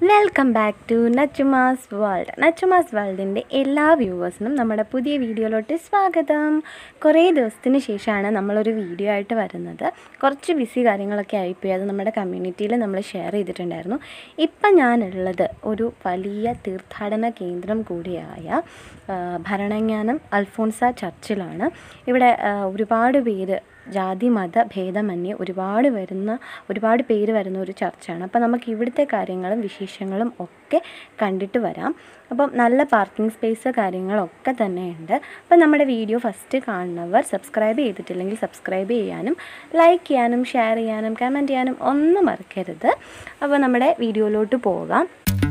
welcome back to Nachumas world Nachumas വേൾഡിൻ്റെ എല്ലാ വ്യൂവേഴ്സിനും നമ്മുടെ പുതിയ വീഡിയോയിലോട്ട് സ്വാഗതം കുറേ ദിവസത്തിന് ശേഷമാണ് നമ്മളൊരു വീഡിയോ ആയിട്ട് വരുന്നത് കുറച്ച് ബിസി കാര്യങ്ങളൊക്കെ ആയിപ്പോയി അത് നമ്മുടെ കമ്മ്യൂണിറ്റിയിൽ നമ്മൾ ഷെയർ ചെയ്തിട്ടുണ്ടായിരുന്നു ഇപ്പം ഞാനുള്ളത് ഒരു വലിയ തീർത്ഥാടന കേന്ദ്രം കൂടിയായ ആ, ഭരണങ്ങാനം അൽഫോൺസ ചർച്ചിലാണ് ഇവിടെ ആ, ഒരുപാട് പേര് ജാതി മത ഭേദമന്യേ ഒരുപാട് വരുന്ന ഒരുപാട് പേര് വരുന്ന ഒരു ചർച്ചാണ് അപ്പോൾ നമുക്ക് ഇവിടുത്തെ കാര്യങ്ങളും വിശേഷങ്ങളും ഒക്കെ കണ്ടിട്ട് വരാം അപ്പം നല്ല പാർക്കിംഗ് സ്പേസ് കാര്യങ്ങളൊക്കെ തന്നെയുണ്ട് അപ്പം നമ്മുടെ വീഡിയോ ഫസ്റ്റ് കാണുന്നവർ സബ്സ്ക്രൈബ് ചെയ്തിട്ടില്ലെങ്കിൽ സബ്സ്ക്രൈബ് ചെയ്യാനും ലൈക്ക് ചെയ്യാനും ഷെയർ ചെയ്യാനും കമൻറ്റ് ചെയ്യാനും ഒന്നും മറക്കരുത് അപ്പോൾ നമ്മുടെ വീഡിയോയിലോട്ട് പോകാം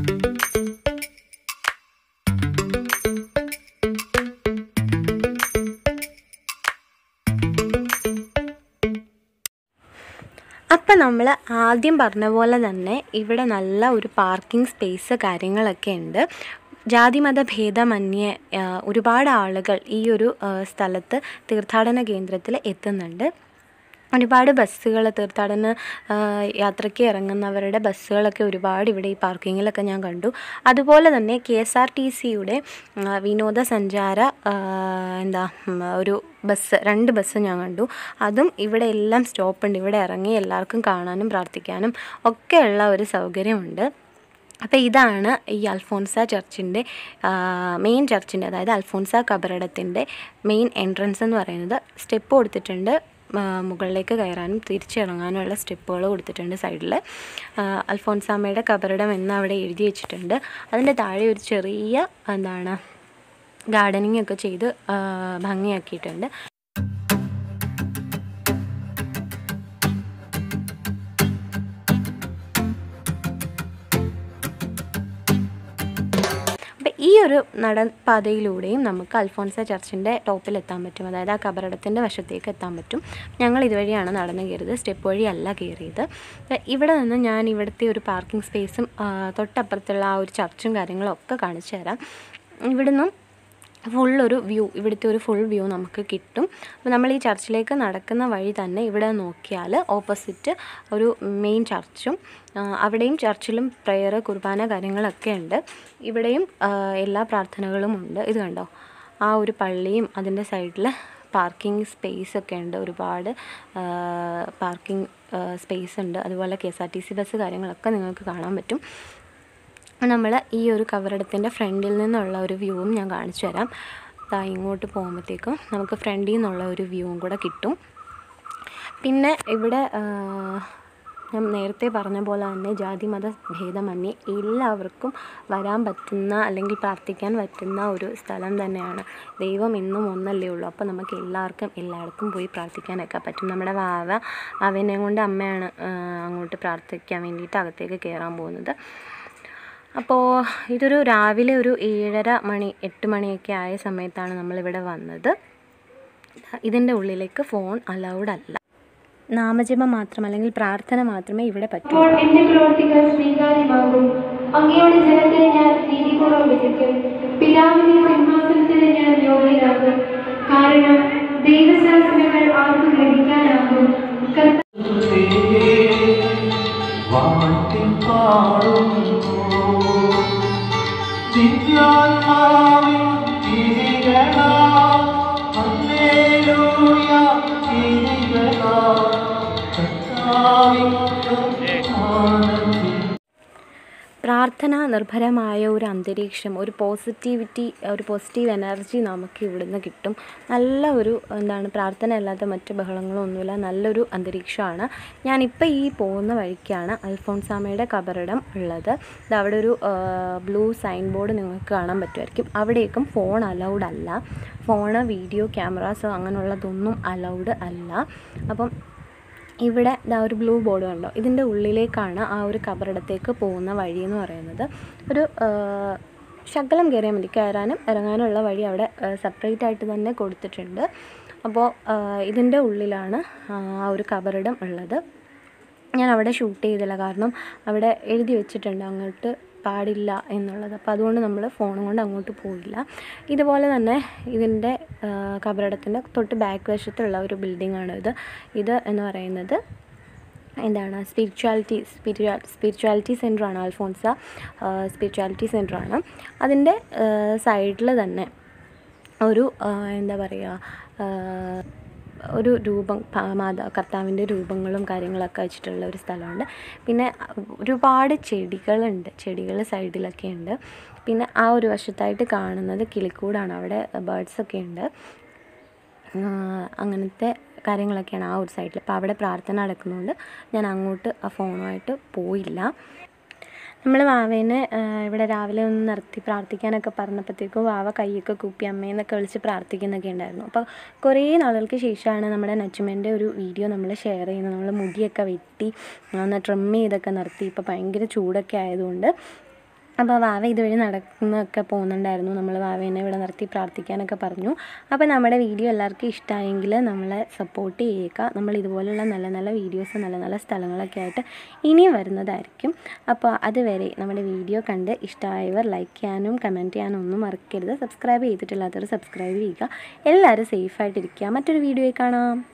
അപ്പം നമ്മൾ ആദ്യം പറഞ്ഞ പോലെ തന്നെ ഇവിടെ നല്ല ഒരു പാർക്കിംഗ് സ്പേസ് കാര്യങ്ങളൊക്കെ ഉണ്ട് ജാതിമത ഭേദമന്യേ ആ, ഒരുപാട് ആളുകൾ ഈ ഒരു ആ, സ്ഥലത്ത് തീർത്ഥാടന കേന്ദ്രത്തിൽ എത്തുന്നുണ്ട് ഒരുപാട് ബസ്സുകൾ തീർത്ഥാടന ആ, യാത്രയ്ക്ക് ഇറങ്ങുന്നവരുടെ ബസ്സുകളൊക്കെ ഒരുപാട് ഇവിടെ ഈ പാർക്കിങ്ങിലൊക്കെ ഞാൻ കണ്ടു അതുപോലെ തന്നെ കെ എസ് ആർ ടി സിയുടെ വിനോദസഞ്ചാര ആ, എന്താ ഉം, ഒരു ബസ് രണ്ട് ബസ് ഞാൻ കണ്ടു അതും ഇവിടെ എല്ലാം സ്റ്റോപ്പുണ്ട് ഇവിടെ ഇറങ്ങി എല്ലാവർക്കും കാണാനും പ്രാർത്ഥിക്കാനും ഒക്കെയുള്ള ഒരു സൗകര്യമുണ്ട് അപ്പോൾ ഇതാണ് ഈ അൽഫോൺസ ചർച്ചിൻ്റെ മെയിൻ ചർച്ചിൻ്റെ അതായത് അൽഫോൺസ കബറടത്തിൻ്റെ മെയിൻ എൻട്രൻസ് എന്ന് പറയുന്നത് സ്റ്റെപ്പ് കൊടുത്തിട്ടുണ്ട് ആ, മുകളിലേക്ക് കയറാനും തിരിച്ചിറങ്ങാനുമുള്ള സ്റ്റെപ്പുകൾ കൊടുത്തിട്ടുണ്ട് സൈഡിൽ അൽഫോൺസാമ്മയുടെ കബറിടം എന്ന് അവിടെ എഴുതി വെച്ചിട്ടുണ്ട് അതിൻ്റെ താഴെ ഒരു ചെറിയ എന്താണ് ഗാർഡനിങ് ഒക്കെ ചെയ്ത് ആ, ഭംഗിയാക്കിയിട്ടുണ്ട് അപ്പം ഈ ഒരു നടപ്പാതയിലൂടെയും നമുക്ക് അൽഫോൺസ ചർച്ചിൻ്റെ ടോപ്പിൽ എത്താൻ പറ്റും അതായത് ആ കബറടത്തിൻ്റെ വശത്തേക്ക് എത്താൻ പറ്റും ഞങ്ങൾ ഇതുവഴിയാണ് നടന്ന് കയറിയത് സ്റ്റെപ്പ് വഴിയല്ല കയറിയത് അപ്പം ഇവിടെ നിന്ന് ഞാൻ ഇവിടുത്തെ ഒരു പാർക്കിംഗ് സ്പേസും ആ, തൊട്ടപ്പുറത്തുള്ള ആ ഒരു ചർച്ചും കാര്യങ്ങളും ഒക്കെ കാണിച്ചു തരാം ഇവിടുന്നും ഫുള്ളൊരു വ്യൂ ഇവിടുത്തെ ഒരു ഫുൾ വ്യൂ നമുക്ക് കിട്ടും അപ്പോൾ നമ്മൾ ഈ ചർച്ചിലേക്ക് നടക്കുന്ന വഴി തന്നെ ഇവിടെ നോക്കിയാൽ ഓപ്പോസിറ്റ് ഒരു മെയിൻ ചർച്ചും ആ, അവിടെയും ചർച്ചിലും പ്രെയർ കുർബാന കാര്യങ്ങളൊക്കെ ഉണ്ട് ഇവിടെയും ആ, എല്ലാ പ്രാർത്ഥനകളും ഉണ്ട് ഇത് കണ്ടോ ആ ഒരു പള്ളിയും അതിൻ്റെ സൈഡിൽ പാർക്കിംഗ് സ്പേസ് ഒക്കെ ഉണ്ട് ഒരുപാട് പാർക്കിംഗ് സ്പേസ് ഉണ്ട് അതുപോലെ K S R T C bus കാര്യങ്ങളൊക്കെ നിങ്ങൾക്ക് കാണാൻ പറ്റും നമ്മൾ ഈ ഒരു കവറിടത്തിൻ്റെ ഫ്രണ്ടിൽ നിന്നുള്ള ഒരു വ്യൂവും ഞാൻ കാണിച്ചു തരാം ദാ ഇങ്ങോട്ട് പോകുമ്പോഴത്തേക്കും നമുക്ക് ഫ്രണ്ടിൽ നിന്നുള്ള ഒരു വ്യൂവും കൂടെ കിട്ടും പിന്നെ ഇവിടെ ആ, ഞാൻ നേരത്തെ പറഞ്ഞ പോലെ തന്നെ ജാതി മത ഭേദമന്യേ എല്ലാവർക്കും വരാൻ പറ്റുന്ന അല്ലെങ്കിൽ പ്രാർത്ഥിക്കാൻ പറ്റുന്ന ഒരു സ്ഥലം തന്നെയാണ് ദൈവം എന്നും ഒന്നല്ലേ ഉള്ളൂ അപ്പോൾ നമുക്ക് എല്ലാവർക്കും എല്ലായിടത്തും പോയി പ്രാർത്ഥിക്കാനൊക്കെ പറ്റും നമ്മുടെ വാവ അവനെ കൊണ്ട് അമ്മയാണ് ആ, അങ്ങോട്ട് പ്രാർത്ഥിക്കാൻ വേണ്ടിയിട്ട് അകത്തേക്ക് കയറാൻ പോകുന്നത് അപ്പോൾ ഇതൊരു രാവിലെ ഒരു ഏഴര മണി എട്ട് മണിയൊക്കെ ആയ സമയത്താണ് നമ്മളിവിടെ വന്നത് ഇതിൻ്റെ ഉള്ളിലേക്ക് ഫോൺ അലൗഡ് അല്ല നാമജപം മാത്രം അല്ലെങ്കിൽ പ്രാർത്ഥന മാത്രമേ ഇവിടെ പറ്റൂ അപ്പോൾ എന്റെ പ്രവർത്തികൾ സ്വീകാര്യമാകും അങ്ങയുടെ ജനത്തെ ഞാൻ നീതിപൂർവ്വം വിധിക്കും പിതാവിന്റെ സിംഹാസനത്തിന് ഞാൻ യോഗ്യനാകും കാരണം ദൈവശാസനങ്ങൾ ആർക്കും ഗ്രഹിക്കാനാകും കർത്താവ് പ്രാർത്ഥന നിർഭരമായ ഒരു അന്തരീക്ഷം ഒരു പോസിറ്റിവിറ്റി ഒരു പോസിറ്റീവ് എനർജി നമുക്ക് ഇവിടുന്ന് കിട്ടും നല്ല ഒരു എന്താണ് പ്രാർത്ഥന അല്ലാത്ത മറ്റ് ബഹളങ്ങളൊന്നുമില്ല നല്ലൊരു അന്തരീക്ഷമാണ് ഞാനിപ്പോൾ ഈ പോകുന്ന വഴിക്കാണ് അൽഫോൺസാമയുടെ കബറിടം ഉള്ളത് ഇത് അവിടെ ഒരു ബ്ലൂ സൈൻ ബോർഡ് നിങ്ങൾക്ക് കാണാൻ പറ്റുമായിരിക്കും അവിടേക്കും ഫോൺ അലൗഡ് അല്ല ഫോണ് വീഡിയോ ക്യാമറാസ് അങ്ങനെയുള്ളതൊന്നും അലൗഡ് അല്ല അപ്പം ഇവിടെ ദാ ഒരു ബ്ലൂ ബോർഡ് കണ്ടോ ഇതിൻ്റെ ഉള്ളിലേക്കാണ് ആ ഒരു കബറിടത്തേക്ക് പോകുന്ന വഴി എന്ന് പറയുന്നത് ഒരു ആ, ശകലം കയറിയാൽ മതി കയറാനും ഇറങ്ങാനുള്ള വഴി അവിടെ സെപ്പറേറ്റ് ആയിട്ട് തന്നെ കൊടുത്തിട്ടുണ്ട് അപ്പോൾ ആ, ഇതിൻ്റെ ഉള്ളിലാണ് ആ ഒരു കബറിടം ഉള്ളത് ഞാൻ അവിടെ ഷൂട്ട് ചെയ്തില്ല കാരണം അവിടെ എഴുതി വെച്ചിട്ടുണ്ട് അങ്ങോട്ട് പാടില്ല എന്നുള്ളത് അപ്പോൾ അതുകൊണ്ട് നമ്മൾ ഫോണും കൊണ്ട് അങ്ങോട്ട് പോയില്ല ഇതുപോലെ തന്നെ ഇതിൻ്റെ കബറിടത്തിൻ്റെ തൊട്ട് ബാക്ക് വശത്തുള്ള ഒരു ബിൽഡിംഗ് ആണ് ഇത് ഇത് എന്ന് പറയുന്നത് എന്താണ് സ്പിരിച്വാലിറ്റി സ്പിരിച്വാ സ്പിരിച്വാലിറ്റി സെൻ്ററാണ് അൽഫോൺസ സ്പിരിച്വാലിറ്റി സെൻ്ററാണ് അതിൻ്റെ സൈഡിൽ തന്നെ ഒരു ആ, എന്താ പറയുക ആ, ഒരു രൂപം പ- മാതാ കർത്താവിൻ്റെ രൂപങ്ങളും കാര്യങ്ങളൊക്കെ വെച്ചിട്ടുള്ള ഒരു സ്ഥലമുണ്ട് പിന്നെ ഒരുപാട് ചെടികളുണ്ട് ചെടികൾ സൈഡിലൊക്കെ ഉണ്ട് പിന്നെ ആ ഒരു വശത്തായിട്ട് കാണുന്നത് കിളിക്കൂടാണ് അവിടെ ബേർഡ്സൊക്കെ ഉണ്ട് ആ, അങ്ങനത്തെ കാര്യങ്ങളൊക്കെയാണ് ആ ഒരു സൈഡിൽ അപ്പോൾ അവിടെ പ്രാർത്ഥന നടക്കുന്നതുകൊണ്ട് ഞാൻ അങ്ങോട്ട് ആ ഫോണുമായിട്ട് പോയില്ല നമ്മൾ വാവേനെ ആ, ഇവിടെ രാവിലെ ഒന്ന് നിർത്തി പ്രാർത്ഥിക്കാനൊക്കെ പറഞ്ഞപ്പോഴത്തേക്കും വാവ കൈയൊക്കെ കൂപ്പി അമ്മയെന്നൊക്കെ വിളിച്ച് പ്രാർത്ഥിക്കുന്നൊക്കെ ഉണ്ടായിരുന്നു അപ്പോൾ കുറേ നാളുകൾക്ക് ശേഷമാണ് നമ്മുടെ നച്ചുമേൻ്റെ ഒരു വീഡിയോ നമ്മൾ ഷെയർ ചെയ്യുന്നത് നമ്മൾ മുടിയൊക്കെ വെട്ടി ഒന്ന് ട്രിം ചെയ്തൊക്കെ നിർത്തി ഇപ്പോൾ ഭയങ്കര ചൂടൊക്കെ ആയതുകൊണ്ട് അപ്പോൾ വാവ ഇതുവഴി നടക്കുന്നൊക്കെ പോകുന്നുണ്ടായിരുന്നു നമ്മൾ വാവേനെ ഇവിടെ നിർത്തി പ്രാർത്ഥിക്കാനൊക്കെ പറഞ്ഞു അപ്പോൾ നമ്മുടെ വീഡിയോ എല്ലാവർക്കും ഇഷ്ടമായെങ്കിൽ നമ്മളെ സപ്പോർട്ട് ചെയ്യുക നമ്മൾ ഇതുപോലുള്ള നല്ല നല്ല വീഡിയോസ് നല്ല നല്ല സ്ഥലങ്ങളൊക്കെ ആയിട്ട് ഇനിയും വരുന്നതായിരിക്കും അപ്പോൾ അതുവരെ നമ്മുടെ വീഡിയോ കണ്ട് ഇഷ്ടമായവർ ലൈക്ക് ചെയ്യാനും കമൻറ്റ് ചെയ്യാനും ഒന്നും മറക്കരുത് സബ്സ്ക്രൈബ് ചെയ്തിട്ടില്ലാത്തവർ സബ്സ്ക്രൈബ് ചെയ്യുക എല്ലാവരും സേഫായിട്ടിരിക്കുക മറ്റൊരു വീഡിയോയിൽ കാണാം